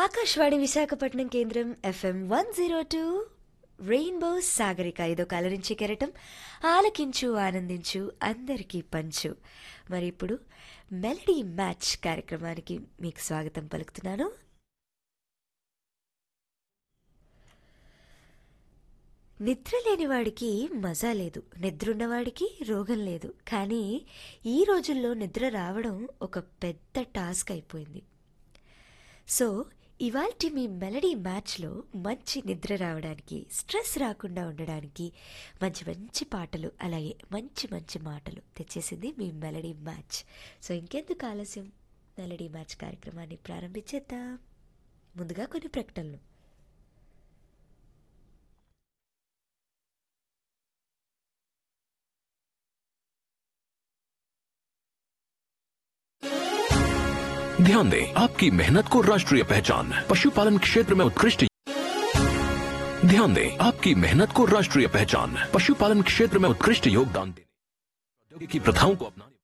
ఆకాశవాణి విశాఖపట్నం కేంద్రం FM one zero two rainbow Sagarika ఇదో కలరించి కెరటం ఆలకించు ఆనందించు అందరికీ పంచు మరి ఇప్పుడు మెలడీ మ్యాచ్ కార్యక్రమానికి మీకు స్వాగతం పలుకుతున్నాను నిద్ర లేనివాడికి మజా లేదు నిద్రున్నవాడికి రోగం లేదు కానీ ఈ రోజుల్లో నిద్ర రావడం ఒక పెద్ద టాస్క్ అయిపోయింది సో ఇవాల్టి మీ మెలడీ మ్యాచ్లో మంచి నిద్ర రావడానికి స్ట్రెస్ రాకుండా ఉండడానికి మంచి మంచి పాటలు అలాగే మంచి మంచి మాటలు తెచ్చేసింది మీ మెలడీ మ్యాచ్ సో ఇంకెందుకు ఆలస్యం మెలడీ మ్యాచ్ కార్యక్రమాన్ని ప్రారంభించేద్దాం ముందుగా కొన్ని ప్రకటనలు ध्यान दें आपकी मेहनत को राष्ट्रीय पहचान पशुपालन क्षेत्र में उत्कृष्ट ध्यान दें आपकी मेहनत को राष्ट्रीय पहचान पशुपालन क्षेत्र में उत्कृष्ट योगदान देने प्रौद्योगिकी प्रथाओं को अपनाने